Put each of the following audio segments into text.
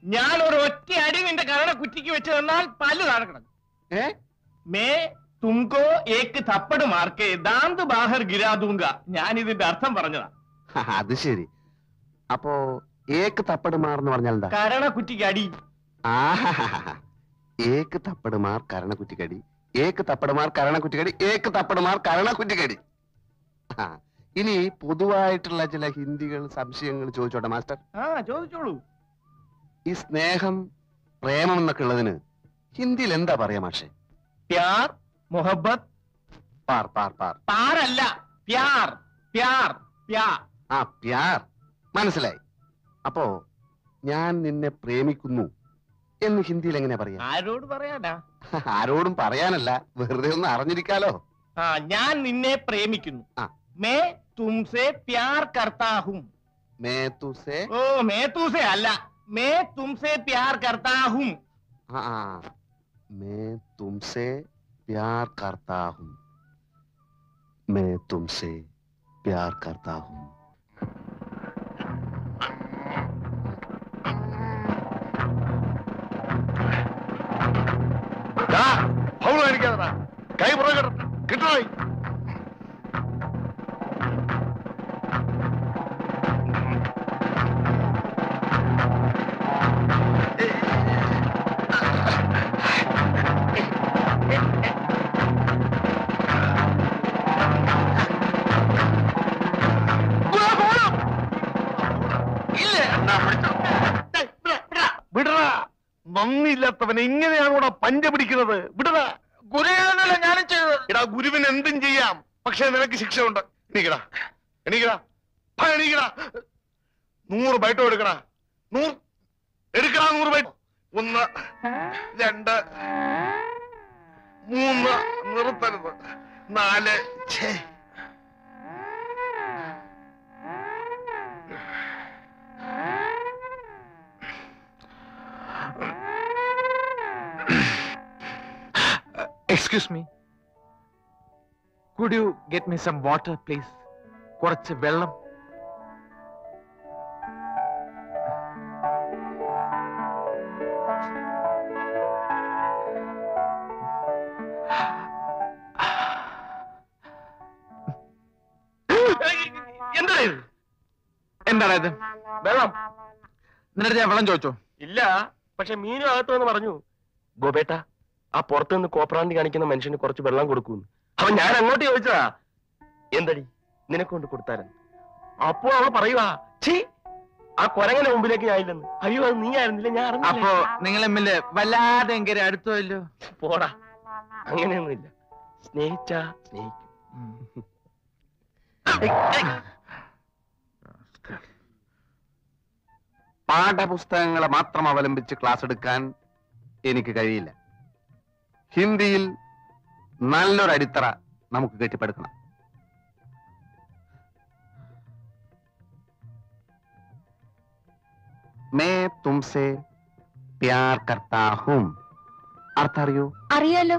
ഞാൻ ഒരു ഒറ്റ അടി നിന്റെ കരണ കുറ്റിക്ക് വെച്ച് തന്നാൽ പല്ല് താഴെ കിടക്കും ഏ മേ തുംകോ ഏക്ക് തപ്പട് മാർക്ക് ദാന്ത് ബാഹർ ഗിരാ ദൂങ്ക ഞാൻ ഇതിന്റെ അർത്ഥം പറഞ്ഞതാ അത് ശരി അപ്പോ ഏക്ക് തപ്പട് മാർ എന്ന് പറഞ്ഞാൽ എന്താ കരണ കുറ്റിക്ക് അടി ആഹാഹാഹാ. ഏക്ക് തപ്പടുമാർ കരണക്കുറ്റിക്കടി ഏക്ക് തപ്പടുമാർ കരണക്കുറ്റിക്കടി ഏക്ക് തപ്പടുമാർ കരണക്കുറ്റിക്കടി ആ, ഇനി പൊതുവായിട്ടുള്ള ചില ഹിന്ദികൾ സംശയങ്ങൾ ചോദിച്ചോട്ടെ മാസ്റ്റർ ആ ചോദിച്ചോളൂ ഈ സ്നേഹം പ്രേമം എന്നൊക്കെ ഉള്ളതിന് ഹിന്ദിയിൽ എന്താ പറയാ മാഷെ പ്യാർ മൊഹബത്ത് പാർ പാർ പാർ പാരല്ല പ്യാർ പ്യാർ പ്യാർ ആ പ്യാർ മനസ്സിലായി അപ്പോ ഞാൻ നിന്നെ പ്രേമിക്കുന്നു എന്ന് ഹിന്ദിയിൽ എങ്ങനെ പറയാ ആരോട് പറയാനാ ആരോടും പറയാനല്ല വെറുതെ ഒന്ന് അറിഞ്ഞിരിക്കാലോ ആ ഞാൻ നിന്നെ പ്രേമിക്കുന്നു ആ. മേ തുംസെ പ്യാർ കർത്താ ഹും മേ തുസേ ഓ മേ തൂസെ അല്ല മേ തുംസെ പ്യാർ കർത്താ ഹും हाँ हाँ, मैं तुमसे प्यार करता हूँ मैं तुमसे प्यार करता हूँ കൈ പുറകെ കിട്ടണോ വിടറാ നന്ദിയില്ലാത്തവൻ എങ്ങനെയാണോടാ പഞ്ച പിടിക്കുന്നത് വിടറാ ഗുരുവിനല്ല ഞാനും ചെയ്തത് എടാ ഗുരുവിന് എന്തും ചെയ്യാം പക്ഷെ നിനക്ക് ശിക്ഷയുണ്ട് എണീക്കടാ എണീക്കടാ ആ, എണീക്കടാ നൂറ് ബൈറ്റോ എടുക്കടാ നൂറ് എടുക്കടാ നൂറ് ബൈറ്റ് ഒന്ന് രണ്ട് മൂന്ന് നിർത്തരുത് നാല് ഛേ excuse me could you get me some water please കുറച്ച് വെള്ളം എന്താ ഇത് എന്താണ് ഇത് വെള്ളം നിന്റെ ഞാൻ വെള്ളം ചോദിച്ചോ ഇല്ല പക്ഷെ മീനും അകത്ത് വന്ന് പറഞ്ഞു ഗോപേട്ട ആ പുറത്ത് നിന്ന് കോപ്രാന്തി കാണിക്കുന്ന മനുഷ്യന് കുറച്ച് വെള്ളം കൊടുക്കൂന്ന് അപ്പൊ ഞാൻ അങ്ങോട്ട് ചോദിച്ചതാ എന്തടി നിനക്ക് കൊണ്ട് കൊടുത്താലും അപ്പോ അവൾ പറയുവാ ഛീ ആ കൊരങ്ങനെ മുമ്പിലേക്ക് ഞാൻ ഇല്ലെന്ന് അയ്യോ അത് നീ ആയിരുന്നില്ല ഞാൻ അപ്പോ അറിഞ്ഞില്ല നിങ്ങൾ തമ്മില് വല്ലാതെ എങ്കിൽ അടുത്തല്ലോ പോടാ അങ്ങനെയൊന്നുമില്ല സ്നേഹിച്ച സ്നേഹിക്കും പാഠപുസ്തകങ്ങളെ മാത്രം അവലംബിച്ച് ക്ലാസ് എടുക്കാൻ എനിക്ക് കഴിയില്ല ഹിന്ദിയിൽ നല്ലൊരു അടിത്തറ നമുക്ക് കെട്ടിപ്പടുക്കണം മേ തുംസെ പ്യാർ കർത്താ ഹൂം അർത്ഥം അറിയൂ അറിയാലോ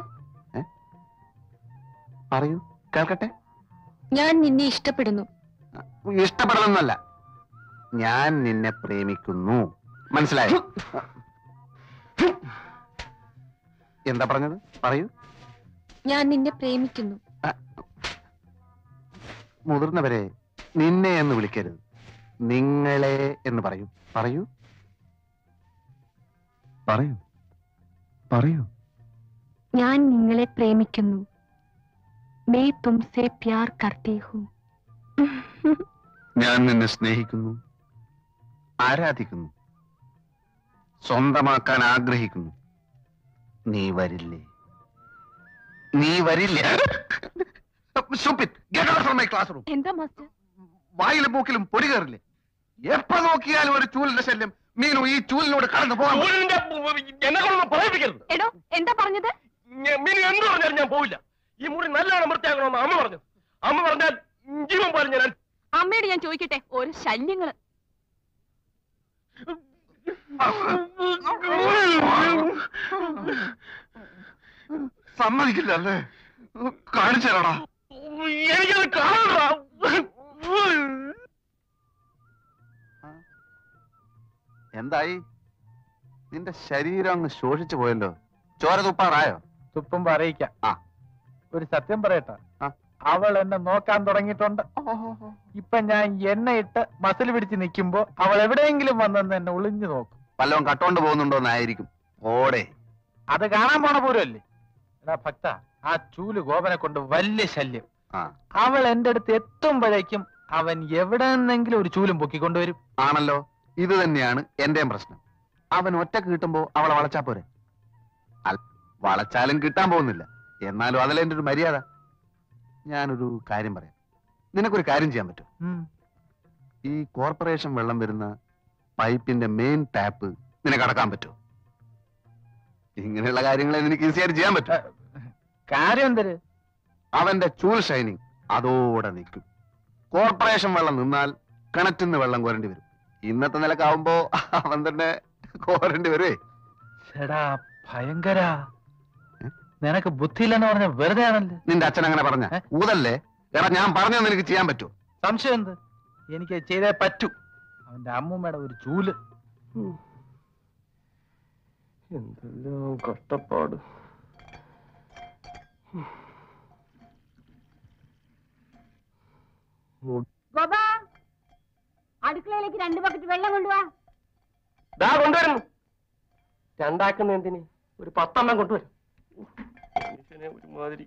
പറയൂ കേൾക്കട്ടെ ഞാൻ നിന്നെ ഇഷ്ടപ്പെടുന്നു ഇഷ്ടപ്പെടണമെന്നല്ല ഞാൻ നിന്നെ പ്രേമിക്കുന്നു മനസ്സിലായോ എന്താ പറഞ്ഞത് പറയൂ ഞാൻ നിന്നെ പ്രേമിക്കുന്നു മുതിർന്നവരെ നിന്നെ എന്ന് വിളിക്കരുത് നിങ്ങളെ എന്ന് പറയൂ പറയൂ പറയൂ പറയൂ ഞാൻ നിങ്ങളെ പ്രേമിക്കുന്നു മേ തുംസെ പ്യാർ കർത്തി ഹൂ ഞാൻ നിന്നെ സ്നേഹിക്കുന്നു ആരാധിക്കുന്നു സ്വന്തമാക്കാൻ ആഗ്രഹിക്കുന്നു നീ വരില്ലേ നീ വരില്ലേ Stupid. Get out from my classroom. എന്താ മാസ്റ്റർ വായിലും മൂക്കിലും പൊടി കയറില്ലേ എപ്പോ നോക്കിയാലും ഒരു ചൂലിന്റെ ശല്യം മീനു ഈ ചൂലിനോട് കടന്നു പോകാൻ ഊരിന്റെ എന്നെ കൊണ്ടൊന്നും പറയിപ്പിക്കരുത് എടോ എന്താ പറഞ്ഞത് ഞ- മീനു എന്ത് പറഞ്ഞാലും ഞാൻ പോവില്ല ഈ മുറി നല്ലോണം വൃത്തിയാക്കണമെന്ന് അമ്മ പറഞ്ഞു അമ്മ പറഞ്ഞാൽ ജീവൻ പോലെ ഞാൻ അമ്മയോട് ഞാൻ ചോദിക്കട്ടെ ഓരോ ശല്യങ്ങള് സമ്മതിക്കില്ല അല്ലേ കാണിച്ചു തരാടാ എനിക്കത് കാണണ്ട എന്തായി നിന്റെ ശരീരം അങ്ങ് ശോഷിച്ചു പോയല്ലോ ചോര തുപ്പാറായോ തുപ്പുമ്പോ അറിയിക്കാം ആ. ഒരു സത്യം പറയട്ടെ ആ. അവൾ എന്നെ നോക്കാൻ തുടങ്ങിയിട്ടുണ്ട് ഇപ്പൊ ഞാൻ എണ്ണയിട്ട് മസിൽ പിടിച്ച് നിൽക്കുമ്പോ അവൾ എവിടെയെങ്കിലും വന്നെന്ന് എന്നെ ഒളിഞ്ഞു നോക്കും വല്ലവൻ കട്ടോണ്ട് പോകുന്നുണ്ടോ എന്നായിരിക്കും ഓടെ അത് കാണാൻ പോണ പോലുമല്ലേ എടാ ഭക്ത ആ ചൂല് ഗോപനെ കൊണ്ട് വലിയ ശല്യം ആ അവൾ എന്റെ അടുത്ത് എത്തുമ്പോഴേക്കും അവൻ എവിടെ നിന്നെങ്കിലും ഒരു ചൂലും പൊക്കിക്കൊണ്ടുവരും ആണല്ലോ ഇത് തന്നെയാണ് എന്റെയും പ്രശ്നം അവൻ ഒറ്റക്ക് കിട്ടുമ്പോ അവളെ വളച്ചാ പോരെ അൽ- വളച്ചാലും കിട്ടാൻ പോകുന്നില്ല എന്നാലും അതല്ല എന്റെ ഒരു മര്യാദ ഞാനൊരു കാര്യം പറയാം നിനക്കൊരു കാര്യം ചെയ്യാൻ പറ്റും ഉം. ഈ കോർപ്പറേഷൻ വെള്ളം വരുന്ന പൈപ്പിന്റെ മെയിൻ ടാപ്പ് നിനക്ക് അടക്കാൻ പറ്റുമോ ഇങ്ങനെയുള്ള കാര്യങ്ങളെ നിനക്ക് ഈസിയായിട്ട് ചെയ്യാൻ പറ്റും കാര്യം എന്തര് അവന്റെ ചൂൽ ഷൈനിങ് അതോടെ നിൽക്കും കോർപ്പറേഷൻ വെള്ളം നിന്നാൽ കിണറ്റിൽ നിന്ന് വെള്ളം കോരേണ്ടി വരും ഇന്നത്തെ നിലക്കാവുമ്പോ അവൻ തന്നെ കോരേണ്ടി വരുവേ എടാ ഭയങ്കര നിനക്ക് ബുദ്ധിയില്ലെന്ന് പറഞ്ഞ വെറുതെ ആണല്ലേ നിന്റെ അച്ഛൻ അങ്ങനെ പറഞ്ഞ ഏ? ഊതല്ലേ എടാ ഞാൻ പറഞ്ഞത് നിനക്ക് ചെയ്യാൻ പറ്റുമോ സംശയം എന്ത് എനിക്ക് ചെയ്തേ പറ്റൂ അവന്റെ അമ്മൂമ്മയുടെ ഒരു ചൂല് എന്തെല്ലാം കഷ്ടപ്പാട് ഗോപ അടുക്കളയിലേക്ക് രണ്ട് ബക്കറ്റ് വെള്ളം കൊണ്ടുവാ ദാ കൊണ്ടുവരുന്നു രണ്ടാക്കുന്ന എന്തിന് ഒരു പത്തെണ്ണം കൊണ്ടുവരും മനുഷ്യനെ ഒരുമാതിരി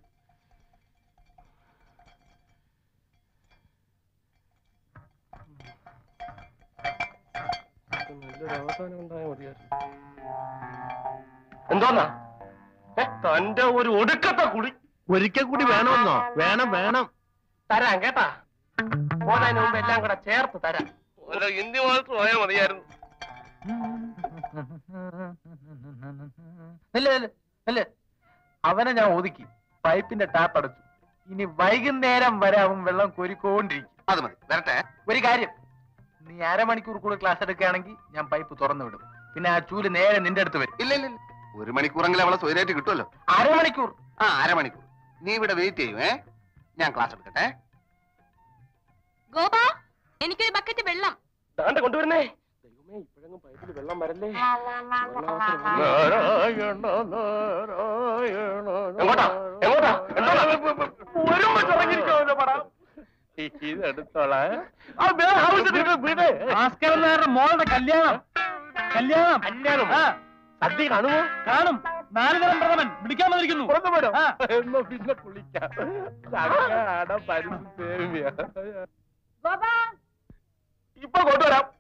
നല്ലൊരു അവസാനം ഉണ്ടായാൽ മതിയായിരുന്നു എന്തോന്നാ ഏ, തന്റെ ഒരു ഒടുക്കത്തെ കുടി ഒരിക്കൽ കൂടി വേണമെന്നോ വേണം വേണം തരാം കേട്ടാ പോന്നതിന് മുമ്പ് എല്ലാം കൂടെ ചേർത്ത് തരാം ഓരോ ഹിന്ദി മാത്രം പോയാൽ മതിയായിരുന്നു അല്ലേ അല്ലേ അല്ലേ അവനെ ഞാൻ ഒതുക്കി പൈപ്പിന്റെ ടാപ്പ് അടച്ചു ഇനി വൈകുന്നേരം വരെ അവൻ വെള്ളം കോരിക്കൊണ്ടിരിക്കും അത് മതി വരട്ടെ ഒരു കാര്യം നീ അരമണിക്കൂർ കൂടെ ക്ലാസ് എടുക്കുകയാണെങ്കിൽ ഞാൻ പൈപ്പ് തുറന്നു വിടും പിന്നെ ആ ചൂല് നേരെ നിന്റെ അടുത്ത് വരും ഇല്ല ഇല്ല ഇല്ല ഒരു മണിക്കൂറെങ്കിലും അവളെ സ്വൈരായിട്ട് കിട്ടുമല്ലോ അരമണിക്കൂർ ആ അരമണിക്കൂർ നീ ഇവിടെ വെയിറ്റ് ചെയ്യൂ ഏ ഞാൻ ക്ലാസ് എടുക്കട്ടെ ഗോപ എനിക്കൊരു ബക്കറ്റ് വെള്ളം ദാണ്ട കൊണ്ടുവരുന്നേ ദൈവമേ ഇപ്പോഴെങ്ങും പൈപ്പിൽ വെള്ളം വരല്ലേ എങ്ങോട്ടാ എങ്ങോട്ടാ വരുമ്പോ തുടങ്ങിയിരിക്കുമല്ലോ പടം ഭാസ്കരൻ നായരുടെ മോളുടെ കല്യാണം കല്യാണം കല്യാണം ആ, സദ്യ കാണുമോ കാണും നാല് തരം പ്രഥമൻ പിടിക്കാൻ വന്നിരിക്കുന്നു പുറത്തു പോരോ ആ. എന്നാ പിന്നെ കുളിക്കാം ചങ്ങാട പരിസ്ഥിതി ഗോപ ഇപ്പൊ കൊണ്ടുവരാം